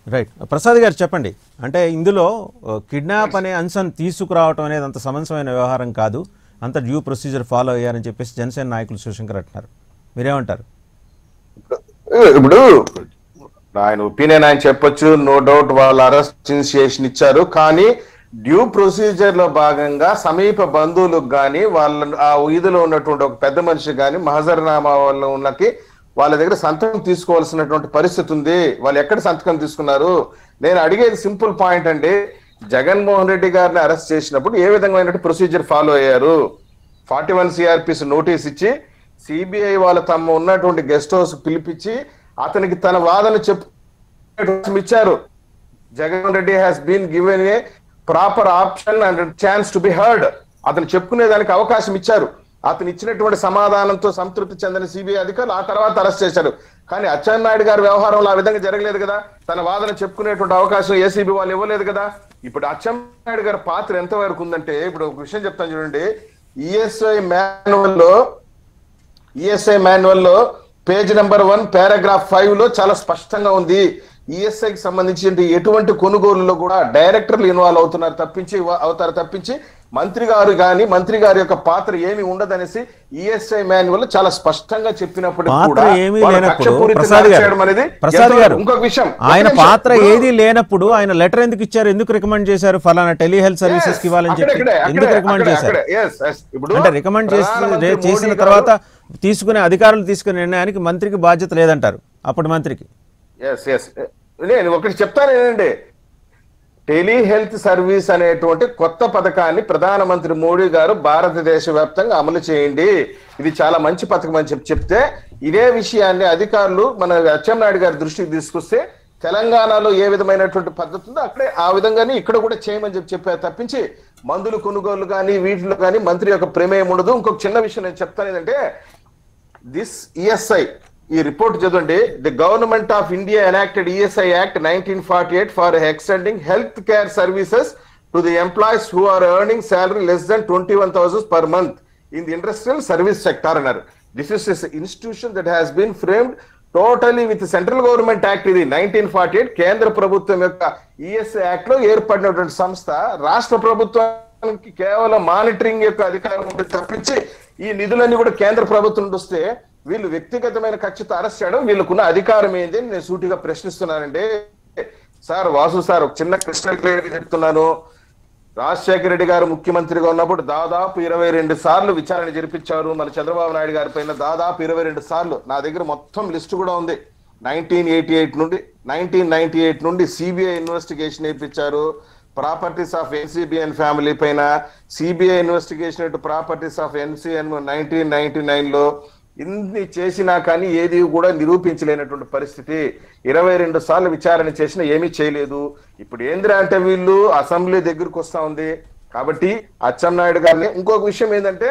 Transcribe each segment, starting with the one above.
Right Prasad గారు చెప్పండి అంటే ఇందులో కిడ్నాప్ అనే అంశం తీసుకురావటం అనేది అంత సమన్వయమైన వ్యవహారం కాదు అంత డ్యూ ప్రొసీజర్ ఫాలో అయ్యారని చెప్పేసి జనసేన నాయకులు శివశంకర్ అంటున్నారు మీరేమంటారు ఇప్పుడు ఆయన ఒపీనియన్ ఆయన చెప్పొచ్చు నో డౌట్ వాళ్ళు అరెస్ట్ ఇనిషియేషన్ ఇచ్చారు కానీ డ్యూ ప్రొసీజర్ లో భాగంగా సమీప బంధువులకు గాని వాళ్ళ ఆ వీధిలో ఉన్నటువంటి ఒక పెద్ద మనిషి గాని మహజర్నామా వాళ్ళ ఉన్నకి వాళ్ళ దగ్గర సంతకం తీసుకోవాల్సినటువంటి పరిస్థితి ఉంది వాళ్ళు ఎక్కడ సంతకం తీసుకున్నారు నేను అడిగేది సింపుల్ పాయింట్ అండి జగన్మోహన్ రెడ్డి గారిని అరెస్ట్ చేసినప్పుడు ఏ విధమైన ప్రొసీజర్ ఫాలో అయ్యారు ఫార్టీ వన్ సిఆర్పిస్ నోటీస్ ఇచ్చి సిబిఐ వాళ్ళ తమ ఉన్నటువంటి గెస్ట్ హౌస్ పిలిపించి అతనికి తన వాదన చెప్పు ఇచ్చారు Jagan Reddy has been given a proper option and chance to be heard అతను చెప్పుకునే దానికి అవకాశం ఇచ్చారు అతను ఇచ్చినటువంటి సమాధానంతో సంతృప్తి చెందిన సిబిఐ అధికారులు ఆ తర్వాత అరెస్ట్ చేశారు కానీ అచ్చెన్నాయుడు గారి వ్యవహారంలో ఆ విధంగా జరగలేదు కదా తన వాదన చెప్పుకునేటువంటి అవకాశం ఏసీబీ వాళ్ళు ఇవ్వలేదు కదా ఇప్పుడు అచ్చెన్నాయుడు గారి పాత్ర ఎంత వరకు ఉందంటే ఇప్పుడు ఒక విషయం చెప్తాను చూడండి ఈఎస్ఐ మాన్యువల్ లో ఈఎస్ఐ మాన్యువల్ లో page number one paragraph five లో చాలా స్పష్టంగా ఉంది ఈఎస్ఐ కి సంబంధించి ఎటువంటి కొనుగోలులో కూడా డైరెక్టర్లు ఇన్వాల్వ్ అవుతున్నారు తప్పించి అవుతారు తప్పించి మంత్రి గారు గాని మంత్రి గారి యొక్క పాత్ర ఏమి ఉండదనేసి ఈఎస్ఐ మాన్యువల్ చాలా స్పష్టంగా చెప్పినప్పుడు పాత్ర ఏమీ వాళ్ళు లేనప్పుడు కక్షపూరితంగా ప్రసాద్ గారు చేయడం అనేది ప్రసాద్ ఎంతో- గారు ఇంకొక విషయం ఆయన ఒక్క నిమిషం. పాత్ర ఇప్పుడు- ఏది లేనప్పుడు ఆయన లెటర్ ఎందుకు ఇచ్చారు ఎందుకు రికమెండ్ చేశారు ఫలానా టెలిహెల్త్ సర్వీసెస్ కి ఇవ్వాలని చెప్పి అక్కడే, అక్కడే, ఎందుకు రికమెండ్ అక్కడే, చేశారు అక్కడే. Yes, yes. ఇప్పుడు అంటే రికమెండ్ చేసి ప్రధానమంత్రి రే- చేసిన మోడీ తర్వాత గారు- తీసుకునే అధికారులు తీసుకునే నిర్ణయానికి మంత్రికి బాధ్యత లేదంటారు అప్పటి మంత్రికి ఎస్ ఎస్ నేను ఒకటి చెప్తాను ఏంటంటే టెలిహెల్త్ సర్వీస్ అనేటువంటి కొత్త పథకాన్ని ప్రధానమంత్రి మోడీ గారు భారతదేశ వ్యాప్తంగా అమలు చేయండి ఇది చాలా మంచి పథకం అని చెప్పి చెప్తే ఇదే విషయాన్ని అధికారులు మన అచ్చెన్నాయుడు గారి దృష్టికి తీసుకొస్తే తెలంగాణలో ఏ విధమైనటువంటి పద్ధతి ఉందో అక్కడే ఆ విధంగానే ఇక్కడ కూడా చేయమని చెప్పి చెప్పారు తప్పించి మందులు కొనుగోలు కానీ వీటిలో కానీ మంత్రి యొక్క ప్రమేయం ఉండదు ఇంకొక చిన్న విషయం నేను చెప్తాను ఏంటంటే దిస్ ఈఎస్ఐ ఈ రిపోర్ట్ చదవండి the government of India enacted ESI act nineteen forty eight for extending health care services to the employees who are earning salary less than twenty one thousand per month in the industrial service sector అన్నారు this is institution that has been framed totally with central government act ఇది nineteen forty eight కేంద్ర ప్రభుత్వం యొక్క ESI act లో ఏర్పడినటువంటి సంస్థ రాష్ట్ర ప్రభుత్వానికి కేవలం మానిటరింగ్ యొక్క అధికారం ఉంటుంది తప్పించి ఈ నిధులన్నీ కూడా కేంద్ర ప్రభుత్వం నుండి వస్తే వీళ్ళు వ్యక్తిగతమైన కక్షతో అరెస్ట్ చేయడం వీళ్ళకున్న అధికారం ఏంది అని నేను సూటిగా ప్రశ్నిస్తున్నానండి సార్ వాసు సార్ ఒక చిన్న క్రిస్టల్ క్లియర్ చెప్తున్నాను రాజశేఖర రెడ్డి గారు ముఖ్యమంత్రిగా ఉన్నప్పుడు దాదాపు ఇరవై రెండు సార్లు విచారణ జరిపించారు మన చంద్రబాబు నాయుడు గారి పైన దాదాపు ఇరవై రెండు సార్లు నా దగ్గర మొత్తం లిస్ట్ కూడా ఉంది నైన్టీన్ ఎయిటీ ఎయిట్ నుండి నైన్టీన్ నైన్టీ ఎయిట్ నుండి సిబిఐ ఇన్వెస్టిగేషన్ వేయించారు ప్రాపర్టీస్ ఆఫ్ ఎన్సిబిఎన్ ఫ్యామిలీ పైన CBI investigation properties of NCN nineteen ninety nine లో ఇన్ని చేసినా కానీ ఏది కూడా నిరూపించలేనటువంటి పరిస్థితి ఇరవై రెండు సార్లు విచారణ చేసినా ఏమీ చేయలేదు ఇప్పుడు ఏందిరా అంటే వీళ్ళు అసెంబ్లీ దగ్గరకు వస్తా ఉంది కాబట్టి అచ్చెన్నాయుడు గారిని ఇంకొక విషయం ఏంటంటే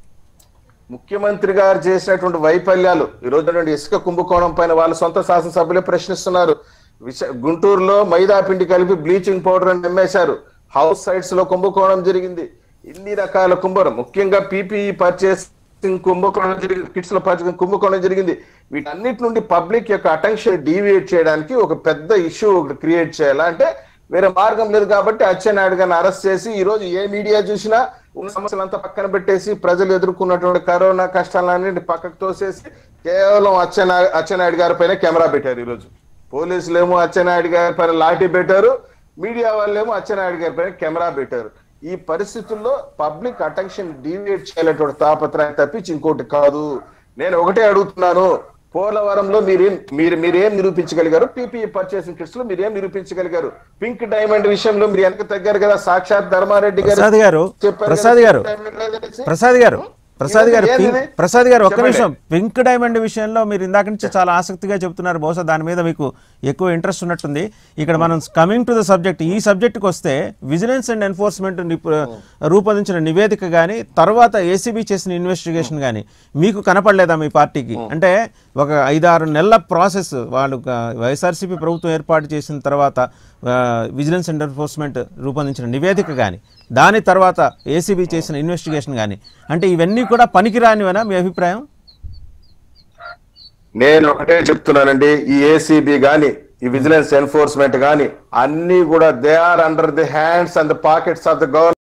ముఖ్యమంత్రి గారు చేసినటువంటి వైఫల్యాలు ఈ రోజు ఇసుక కుంభకోణం పైన వాళ్ళ సొంత శాసనసభ్యులే ప్రశ్నిస్తున్నారు విశ గుంటూరులో మైదా పిండి కలిపి బ్లీచింగ్ పౌడర్ అని నమ్మేశారు హౌస్ సైట్స్ లో కుంభకోణం జరిగింది ఇన్ని రకాల కుంభకోణం ముఖ్యంగా పీపీఈ పర్చేసింగ్ కుంభకోణం జరిగింది కిట్స్ లో పర్చేసింగ్ కుంభకోణం జరిగింది వీటన్నిటి నుండి పబ్లిక్ యొక్క అటెన్షన్ డీవియేట్ చేయడానికి ఒక పెద్ద ఇష్యూ ఒకటి క్రియేట్ చేయాలా అంటే వేరే మార్గం లేదు కాబట్టి అచ్చెన్నాయుడు గారిని అరెస్ట్ చేసి ఈ రోజు ఏ మీడియా చూసినా ఉన్న సమస్యలంతా పక్కన పెట్టేసి ప్రజలు ఎదుర్కొన్నటువంటి కరోనా కష్టాలన్నింటి పక్కకు తోసేసి కేవలం అచ్చెన్నా అచ్చెన్నాయుడు గారి పైన కెమెరా పెట్టారు ఈ రోజు పోలీసులు ఏమో అచ్చెన్నాయుడు గారి పైన లాఠీ పెట్టారు మీడియా వాళ్ళేమో అచ్చెన్నాయుడు గారి పైన కెమెరా పెట్టారు ఈ పరిస్థితుల్లో పబ్లిక్ అటెన్షన్ డీవియేట్ చేయాలటువంటి తాపత్రయం తప్పించి ఇంకోటి కాదు నేను ఒకటే అడుగుతున్నాను పోలవరంలో మీరేం మీరు మీరేం నిరూపించగలిగారు పీపీఈ పర్చేసింగ్ కిట్స్ లో మీరేం నిరూపించగలిగారు పింక్ డైమండ్ విషయంలో మీరు వెనక తగ్గారు కదా సాక్షాత్ ధర్మారెడ్డి గారు ప్రసాద్ గారు చెప్పారు ప్రసాద్ కదా, గారు pink diamond లేదనేసి. ప్రసాద్ గారు ప్రసాద్ గారు ఏంది పింక్- ఇది? ప్రసాద్ గారు ఒక్క చెప్పండి. నిమిషం పింక్ డైమండ్ విషయంలో మీరు ఇందాక నుంచి చాలా ఆసక్తిగా చెప్తున్నారు బహుశా దాని మీద మీకు ఎక్కువ ఇంట్రెస్ట్ ఉన్నట్టుంది ఇక్కడ మనం కమింగ్ టు ద సబ్జెక్ట్ ఈ సబ్జెక్ట్కి వస్తే విజిలెన్స్ అండ్ ఎన్ఫోర్స్మెంట్ రూపొందించిన నివేదిక కానీ తర్వాత ఏసీబీ చేసిన ఇన్వెస్టిగేషన్ కానీ మీకు కనపడలేదా మీ పార్టీకి అంటే ఒక ఐదారు నెలల ప్రాసెస్ వాళ్ళు క- వైఎస్ఆర్సీపీ ప్రభుత్వం ఏర్పాటు చేసిన తర్వాత విజిలెన్స్ అండ్ ఎన్ఫోర్స్మెంట్ రూపొందించిన నివేదిక కానీ దాని తర్వాత ఏసీబీ చేసిన ఇన్వెస్టిగేషన్ కానీ అంటే ఇవన్నీ కూడా పనికిరానివేనా మీ అభిప్రాయం నేను ఒకటే చెప్తున్నానండి ఈ ఏసీబీ గాని ఈ విజిలెన్స్ ఎన్ఫోర్స్మెంట్ కానీ అన్ని కూడా they are under the hands and the pockets of the government